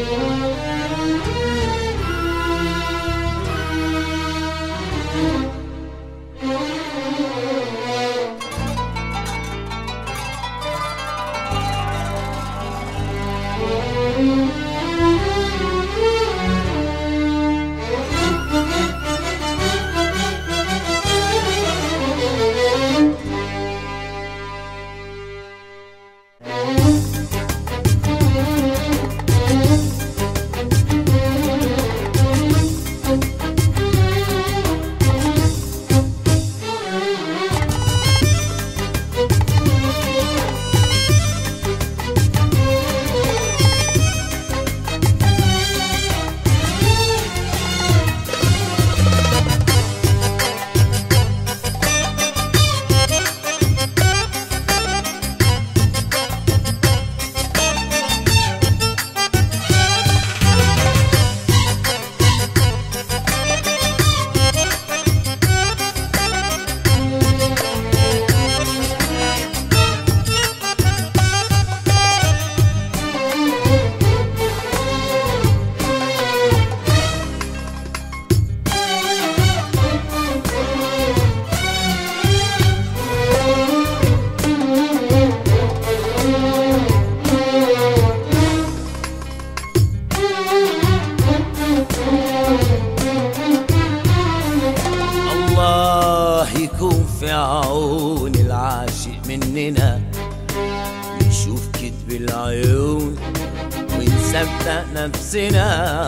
الله يكون في عون العاشق مننا نشوف كتب العيون ونصدق نفسنا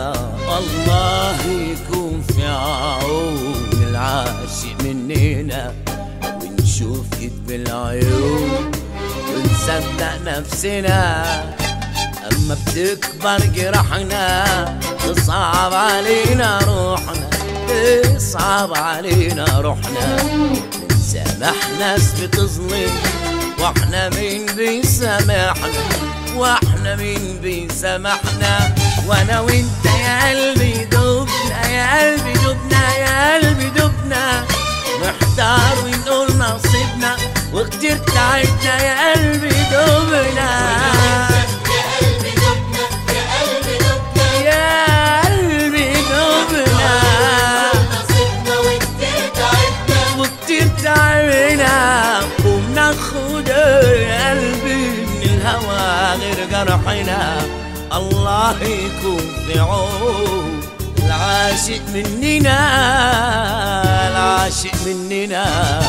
الله يكون في عون العاشق مننا ونشوف كتب العيون ونصدق نفسنا أما بتكبر جرحنا تصعب علينا روحنا تصعب علينا روحنا نسامح ناس بتظلم واحنا مين بيسامحنا واحنا مين بيسامحنا وانا وانت يا قلبي دبنا يا قلبي دبنا يا قلبي دبنا محتار ونقول نصيبنا وكتير تعبنا يا قلبي دبنا يا قلبي دبنا وكتير تعبنا وبناخد يا قلبي من الهوى غير جرحنا الله يكون في عون العاشق مننا العاشق مننا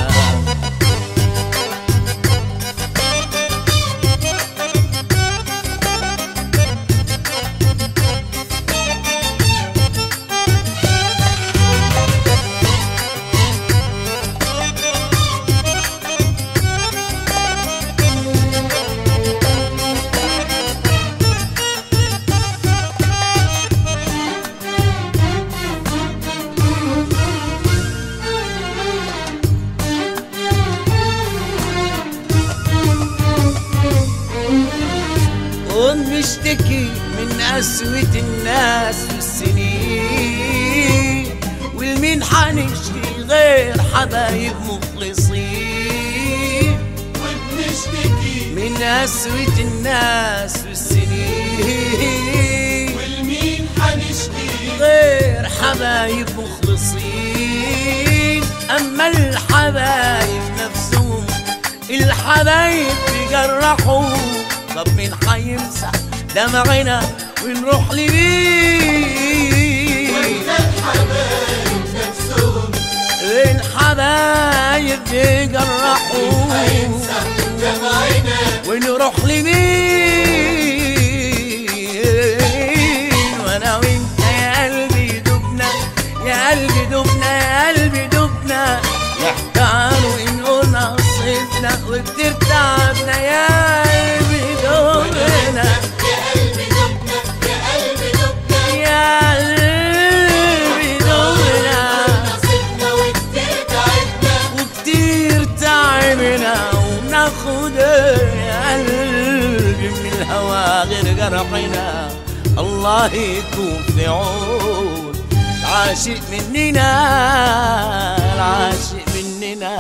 ونشتكي من قسوة الناس والسنين والمين حنشكي غير حبايب مخلصين وبنشتكي من قسوة الناس والسنين والمين حنشكي غير حبايب مخلصين أما الحبايب نفسهم الحبايب بيجرحوا طب مين حيمسح دمعنا ونروح لمين الحبايب نفسهم الحبايب بيجرحوا هينسى دمعنا ونروح لمين وانا وانت يا قلبي دبنا يا قلبي دبنا يا قلبي دبنا نحتار ونقول نصيبنا وكتير تعبنا يا قلبي دبنا يا قلبي دبنا يا قلبي دبنا يا قلبي دبنا نصيبنا وكتير تعبنا وكتير تعبنا وبناخد يا قلبي من الهوى غير جرحنا الله يكون في عون العاشق مننا العاشق مننا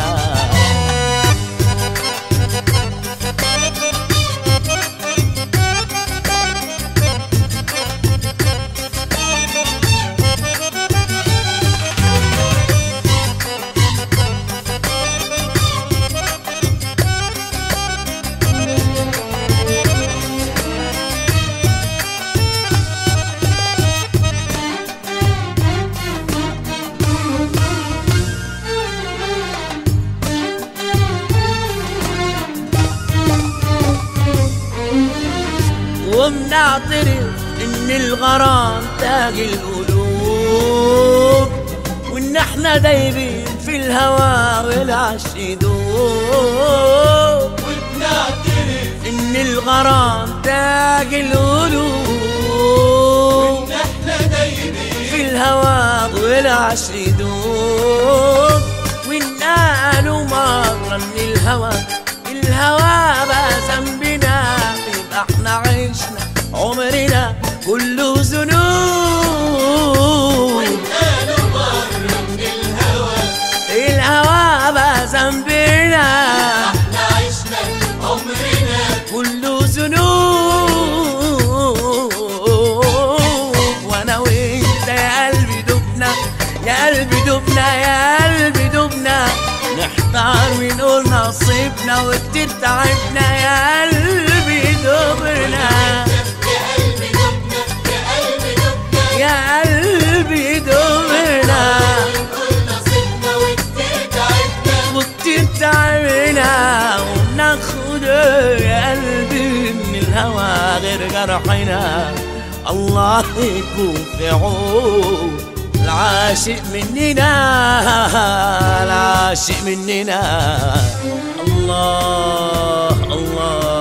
وبنعترف ان الغرام تاج القلوب وان احنا دايبين في الهوى والعشق يدوب وبنعترف ان الغرام تاج القلوب ان احنا دايبين في الهوى والعشق يدوب وان قالوا مرة من الهوى الهوى بقى ذنبنا يبقى احنا عشنا عمرنا كله ذنوب قالوا مرة من الهوى الهوى بقى ذنبنا احنا عشنا عمرنا كله ذنوب وانا وانت يا قلبي دبنا يا قلبي دبنا يا قلبي دبنا نحتار ونقول نصيبنا وكتير تعبنا يا قلبي دبنا يا قلبي دبنا يا قلبي دبنا يا قلبي دبنا ونقول نصيبنا وكتير تعبنا وكتير تعبنا وناخد يا قلبي من الهوى غير جرحنا الله يكون في عون العاشق مننا العاشق مننا الله الله